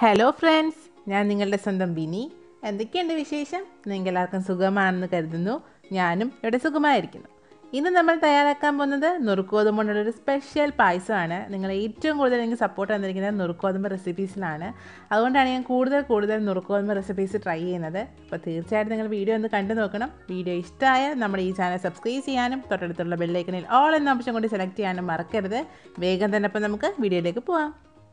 hello friends ഞാൻ നിങ്ങളുടെ സ്വന്തം ബിനി എന്തൊക്കെയുണ്ട് വിശേഷം നിങ്ങൾക്ക് എല്ലാവർക്കും സുഖമാണെന്ന് കരുതുന്നു ഞാനും ഇവിടെ സുഖമായിരിക്കുന്നു ഇന്ന് നമ്മൾ തയ്യാറാക്കാൻ പോകുന്നത് നുറുക്കോതും കൊണ്ടുള്ള ഒരു സ്പെഷ്യൽ പായസമാണ് നിങ്ങൾ ഏറ്റവും കൂടുതൽ എനിക്ക് സപ്പോർട്ട് തന്നിരിക്കുന്നത് നുറുക്കോതുമ്പ് റെസിപ്പീസിലാണ് അതുകൊണ്ടാണ് ഞാൻ കൂടുതൽ കൂടുതൽ നുറുക്കോതുമ്പ് റെസിപ്പീസ് ട്രൈ ചെയ്യുന്നത് അപ്പോൾ തീർച്ചയായിട്ടും നിങ്ങൾ വീഡിയോ ഒന്ന് കണ്ടു നോക്കണം വീഡിയോ ഇഷ്ടമായാൽ നമ്മുടെ ഈ ചാനൽ സബ്സ്ക്രൈബ് ചെയ്യാനും തൊട്ടടുത്തുള്ള ബെല്ലൈക്കനിൽ ഓൾ എന്ന ഓപ്ഷൻ കൊണ്ട് സെലക്ട് ചെയ്യാനും മറക്കരുത് വേഗം തന്നെ അപ്പോൾ നമുക്ക് വീഡിയോയിലേക്ക് പോവാം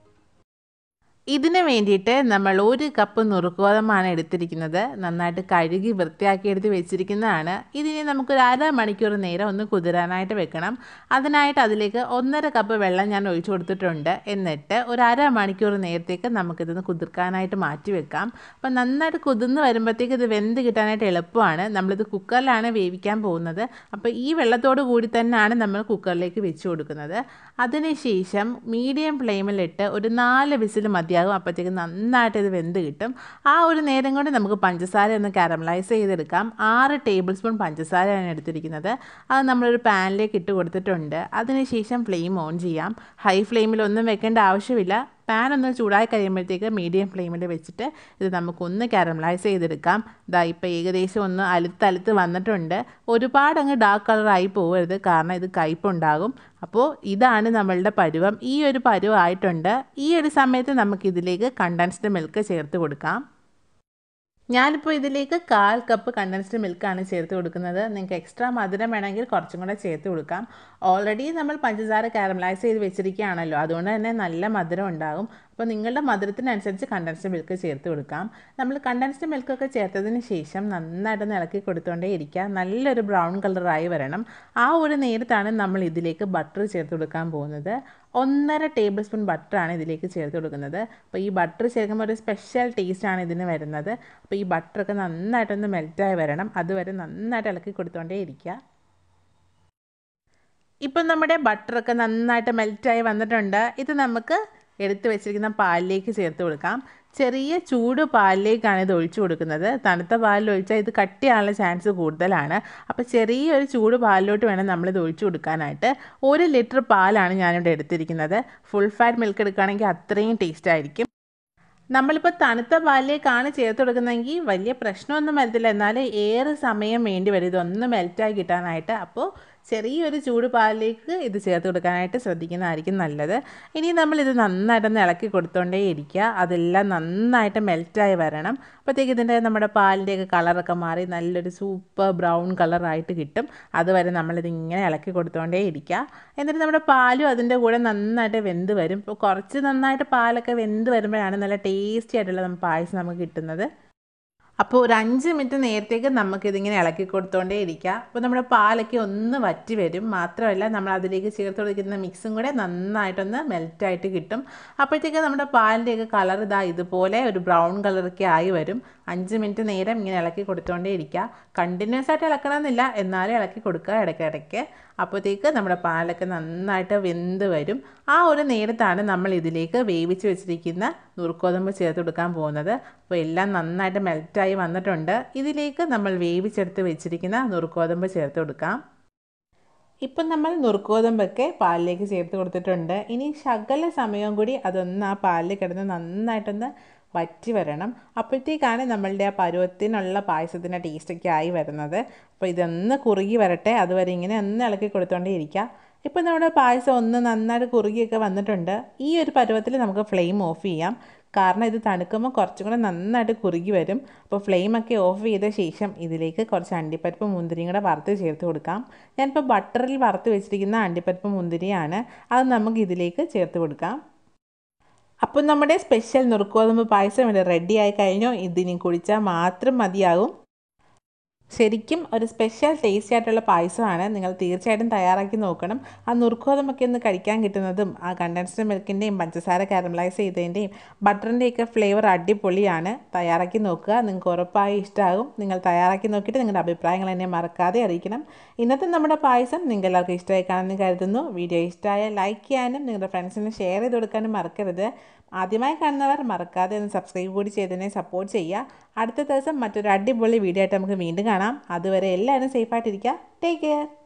ഇതിന് വേണ്ടിയിട്ട് നമ്മൾ ഒരു കപ്പ് നുറുക്കോതമാണ് എടുത്തിരിക്കുന്നത് നന്നായിട്ട് കഴുകി വൃത്തിയാക്കി എടുത്ത് വെച്ചിരിക്കുന്നതാണ് ഇതിനെ നമുക്കൊരു അര മണിക്കൂർ നേരം ഒന്ന് കുതിരാനായിട്ട് വെക്കണം അതിനായിട്ട് അതിലേക്ക് ഒന്നര കപ്പ് വെള്ളം ഞാൻ ഒഴിച്ചു കൊടുത്തിട്ടുണ്ട് എന്നിട്ട് ഒരു അര മണിക്കൂർ നേരത്തേക്ക് നമുക്കിതൊന്ന് കുതിർക്കാനായിട്ട് മാറ്റി വെക്കാം അപ്പം നന്നായിട്ട് കുതിർന്ന് വരുമ്പോഴത്തേക്ക് ഇത് വെന്ത് കിട്ടാനായിട്ട് എളുപ്പമാണ് നമ്മളിത് കുക്കറിലാണ് വേവിക്കാൻ പോകുന്നത് അപ്പോൾ ഈ വെള്ളത്തോട് കൂടി തന്നെയാണ് നമ്മൾ കുക്കറിലേക്ക് വെച്ച് കൊടുക്കുന്നത് അതിനുശേഷം മീഡിയം ഫ്ലെയിമിലിട്ട് ഒരു നാല് വിസിൽ മതിയാകും അപ്പോഴത്തേക്ക് നന്നായിട്ട് ഇത് വെന്ത് കിട്ടും ആ ഒരു നേരം കൊണ്ട് നമുക്ക് പഞ്ചസാര ഒന്ന് കാരമലൈസ് ചെയ്തെടുക്കാം ആറ് ടേബിൾ സ്പൂൺ പഞ്ചസാരയാണ് എടുത്തിരിക്കുന്നത് അത് നമ്മളൊരു പാനിലേക്ക് ഇട്ട് കൊടുത്തിട്ടുണ്ട് അതിനുശേഷം ഫ്ലെയിം ഓൺ ചെയ്യാം ഹൈ ഫ്ലെയിമിൽ ഒന്നും വെക്കേണ്ട ആവശ്യമില്ല പാൻ ഒന്ന് ചൂടായി കഴിയുമ്പോഴത്തേക്ക് മീഡിയം ഫ്ലെയിമിൽ വെച്ചിട്ട് ഇത് നമുക്കൊന്ന് കാരമലൈസ് ചെയ്തെടുക്കാം ഇതാ ഇപ്പോൾ ഏകദേശം ഒന്ന് അലുത്തലുത്ത് വന്നിട്ടുണ്ട് ഒരുപാട് അങ്ങ് ഡാർക്ക് കളറായി പോകരുത് കാരണം ഇത് കയ്പുണ്ടാകും അപ്പോൾ ഇതാണ് നമ്മളുടെ പരുവം ഈ ഒരു പരുവമായിട്ടുണ്ട് ഈ ഒരു സമയത്ത് നമുക്കിതിലേക്ക് കണ്ടൻസ്ഡ് മിൽക്ക് ചേർത്ത് കൊടുക്കാം ഞാനിപ്പോൾ ഇതിലേക്ക് കാൽ കപ്പ് കണ്ടൻസ്ഡ് മിൽക്കാണ് ചേർത്ത് കൊടുക്കുന്നത് നിങ്ങൾക്ക് എക്സ്ട്രാ മധുരം വേണമെങ്കിൽ കുറച്ചും കൂടെ ചേർത്ത് കൊടുക്കാം ഓൾറെഡി നമ്മൾ പഞ്ചസാര കാരമലൈസ് ചെയ്ത് വെച്ചിരിക്കുകയാണല്ലോ അതുകൊണ്ട് തന്നെ നല്ല മധുരം ഉണ്ടാകും അപ്പോൾ നിങ്ങളുടെ മധുരത്തിനനുസരിച്ച് കണ്ടൻസ്ഡ് മിൽക്ക് ചേർത്ത് കൊടുക്കാം നമ്മൾ കണ്ടൻസ്ഡ് മിൽക്കൊക്കെ ചേർത്തതിന് ശേഷം നന്നായിട്ടൊന്ന് ഇളക്കി കൊടുത്തുകൊണ്ടേ ഇരിക്കുക നല്ലൊരു ബ്രൗൺ കളറായി വരണം ആ ഒരു നേരത്താണ് നമ്മൾ ഇതിലേക്ക് ബട്ടർ ചേർത്ത് കൊടുക്കാൻ പോകുന്നത് ഒന്നര ടേബിൾ സ്പൂൺ ബട്ടറാണ് ഇതിലേക്ക് ചേർത്ത് കൊടുക്കുന്നത് അപ്പോൾ ഈ ബട്ടർ ചേർക്കുമ്പോൾ ഒരു സ്പെഷ്യൽ ടേസ്റ്റാണ് ഇതിന് വരുന്നത് അപ്പോൾ ഈ ബട്ടറൊക്കെ നന്നായിട്ടൊന്ന് മെൽറ്റായി വരണം അതുവരെ നന്നായിട്ട് ഇളക്കി കൊടുത്തുകൊണ്ടേ ഇരിക്കുക ഇപ്പം നമ്മുടെ ബട്ടറൊക്കെ നന്നായിട്ട് മെൽറ്റായി വന്നിട്ടുണ്ട് ഇത് നമുക്ക് എടുത്തു വെച്ചിരിക്കുന്ന പാലിലേക്ക് ചേർത്ത് കൊടുക്കാം ചെറിയ ചൂട് പാലിലേക്കാണ് ഇത് ഒഴിച്ചു കൊടുക്കുന്നത് തണുത്ത പാലിൽ ഒഴിച്ചാൽ ഇത് കട്ടിയാനുള്ള ചാൻസ് കൂടുതലാണ് അപ്പോൾ ചെറിയൊരു ചൂട് പാലിലോട്ട് വേണം നമ്മളിത് ഒഴിച്ചു കൊടുക്കാനായിട്ട് ഒരു ലിറ്റർ പാലാണ് ഞാനിവിടെ എടുത്തിരിക്കുന്നത് ഫുൾ ഫാറ്റ് മിൽക്ക് എടുക്കുകയാണെങ്കിൽ അത്രയും ടേസ്റ്റ് ആയിരിക്കും നമ്മളിപ്പോൾ തണുത്ത പാലിലേക്കാണ് ചേർത്ത് കൊടുക്കുന്നതെങ്കിൽ വലിയ പ്രശ്നമൊന്നും വരത്തില്ല എന്നാൽ ഏറെ സമയം വേണ്ടി വരും ഇതൊന്ന് മെൽറ്റായി കിട്ടാനായിട്ട് അപ്പോൾ ചെറിയൊരു ചൂട് പാലിലേക്ക് ഇത് ചേർത്ത് കൊടുക്കാനായിട്ട് ശ്രദ്ധിക്കുന്നതായിരിക്കും നല്ലത് ഇനി നമ്മളിത് നന്നായിട്ടൊന്ന് ഇളക്കി കൊടുത്തോണ്ടേ ഇരിക്കുക അതെല്ലാം നന്നായിട്ട് മെൽറ്റായി വരണം അപ്പോഴത്തേക്ക് ഇതിൻ്റെ നമ്മുടെ പാലിൻ്റെയൊക്കെ കളറൊക്കെ മാറി നല്ലൊരു സൂപ്പർ ബ്രൗൺ കളറായിട്ട് കിട്ടും അതുവരെ നമ്മളിത് ഇങ്ങനെ ഇളക്കി കൊടുത്തോണ്ടേ ഇരിക്കുക എന്നിട്ട് നമ്മുടെ പാലും അതിൻ്റെ കൂടെ നന്നായിട്ട് വെന്ത് വരും ഇപ്പോൾ കുറച്ച് നന്നായിട്ട് പാലൊക്കെ വെന്ത് വരുമ്പോഴാണ് നല്ല ടേസ്റ്റി ആയിട്ടുള്ള നമ്മൾ പായസം നമുക്ക് കിട്ടുന്നത് അപ്പോൾ ഒരു അഞ്ച് മിനിറ്റ് നേരത്തേക്ക് നമുക്കിതിങ്ങനെ ഇളക്കി കൊടുത്തോണ്ടേ ഇരിക്കുക അപ്പോൾ നമ്മുടെ പാലൊക്കെ ഒന്ന് വറ്റി വരും മാത്രമല്ല നമ്മൾ അതിലേക്ക് ചേർത്ത് കൊടുക്കുന്ന മിക്സും കൂടെ നന്നായിട്ടൊന്ന് മെൽറ്റായിട്ട് കിട്ടും അപ്പോഴത്തേക്ക് നമ്മുടെ പാലിൻ്റെയൊക്കെ കളർ ഇതാ ഇതുപോലെ ഒരു ബ്രൗൺ കളറൊക്കെ ആയി വരും അഞ്ച് മിനിറ്റ് നേരം ഇങ്ങനെ ഇളക്കി കൊടുത്തോണ്ടേ ഇരിക്കുക കണ്ടിന്യൂസ് ആയിട്ട് ഇളക്കണമെന്നില്ല എന്നാലും ഇളക്കി കൊടുക്കുക ഇടയ്ക്കിടയ്ക്ക് അപ്പോഴത്തേക്ക് നമ്മുടെ പാലൊക്കെ നന്നായിട്ട് വെന്ത് വരും ആ ഒരു നേരത്താണ് നമ്മൾ ഇതിലേക്ക് വേവിച്ച് വെച്ചിരിക്കുന്ന നുറുക്കോതമ്പ് ചേർത്ത് കൊടുക്കാൻ പോകുന്നത് അപ്പോൾ എല്ലാം നന്നായിട്ട് മെൽറ്റായി വന്നിട്ടുണ്ട് ഇതിലേക്ക് നമ്മൾ വേവിച്ചെടുത്ത് വെച്ചിരിക്കുന്ന നുറുക്കോതമ്പ് ചേർത്ത് കൊടുക്കാം ഇപ്പം നമ്മൾ നുറുക്കോതമ്പൊക്കെ പാലിലേക്ക് ചേർത്ത് കൊടുത്തിട്ടുണ്ട് ഇനി ശകല സമയം കൂടി അതൊന്ന് ആ പാലിൽ കിടന്ന് നന്നായിട്ടൊന്ന് വറ്റി വരണം അപ്പോഴത്തേക്കാണ് നമ്മളുടെ ആ പരുവത്തിനുള്ള പായസത്തിൻ്റെ ടേസ്റ്റൊക്കെ ആയി വരുന്നത് അപ്പോൾ ഇതൊന്ന് കുറുകി വരട്ടെ അതുവരെ ഇങ്ങനെ ഒന്ന് ഇളക്കി കൊടുത്തോണ്ടേ ഇരിക്കുക ഇപ്പോൾ നമ്മുടെ പായസം ഒന്ന് നന്നായിട്ട് കുറുകിയൊക്കെ വന്നിട്ടുണ്ട് ഈ ഒരു പരുവത്തിൽ നമുക്ക് ഫ്ലെയിം ഓഫ് ചെയ്യാം കാരണം ഇത് തണുക്കുമ്പോൾ കുറച്ചും കൂടെ നന്നായിട്ട് കുറുകി വരും അപ്പോൾ ഫ്ലെയിമൊക്കെ ഓഫ് ചെയ്ത ശേഷം ഇതിലേക്ക് കുറച്ച് അണ്ടിപ്പരിപ്പ് മുന്തിരിയും കൂടെ വറുത്ത് ചേർത്ത് കൊടുക്കാം ഞാനിപ്പോൾ ബട്ടറിൽ വറുത്ത് വെച്ചിരിക്കുന്ന അണ്ടിപ്പരിപ്പ് മുന്തിരിയാണ് അത് നമുക്ക് ഇതിലേക്ക് ചേർത്ത് കൊടുക്കാം അപ്പോൾ നമ്മുടെ സ്പെഷ്യൽ നുറുക്കോതമ്പ് പായസം ഇവിടെ റെഡി ആയി കഴിഞ്ഞു ഇതിനി കുടിച്ചാൽ മാത്രം മതിയാകും ശരിക്കും ഒരു സ്പെഷ്യൽ ടേസ്റ്റി ആയിട്ടുള്ള പായസമാണ് നിങ്ങൾ തീർച്ചയായിട്ടും തയ്യാറാക്കി നോക്കണം ആ നുറുക്കോതമൊക്കെ ഒന്ന് കഴിക്കാൻ കിട്ടുന്നതും ആ കണ്ടൻസ്ഡ് മിൽക്കിൻ്റെയും പഞ്ചസാര കാരമലൈസ് ചെയ്തതിൻ്റെയും ബട്ടറിൻ്റെയൊക്കെ ഫ്ലേവർ അടിപൊളിയാണ് തയ്യാറാക്കി നോക്കുക നിങ്ങൾക്ക് ഉറപ്പായി ഇഷ്ടമാകും നിങ്ങൾ തയ്യാറാക്കി നോക്കിയിട്ട് നിങ്ങളുടെ അഭിപ്രായങ്ങൾ എന്നെ മറക്കാതെ അറിയിക്കണം ഇന്നത്തെ നമ്മുടെ പായസം നിങ്ങൾക്ക് എല്ലാവർക്കും ഇഷ്ടമായി കാണുമെന്ന് കരുതുന്നു വീഡിയോ ഇഷ്ടമായ ലൈക്ക് ചെയ്യാനും നിങ്ങളുടെ ഫ്രണ്ട്സിന് ഷെയർ ചെയ്ത് കൊടുക്കാനും മറക്കരുത് ആദ്യമായി കാണുന്നവർ മറക്കാതെ ഒന്ന് സബ്സ്ക്രൈബ് കൂടി ചെയ്തതിനെ സപ്പോർട്ട് ചെയ്യുക അടുത്ത ദിവസം മറ്റൊരു അടിപൊളി വീഡിയോ ആയിട്ട് നമുക്ക് വീണ്ടും കാണാം അതുവരെ എല്ലാവരും സേഫായിട്ടിരിക്കുക ടേക്ക് കെയർ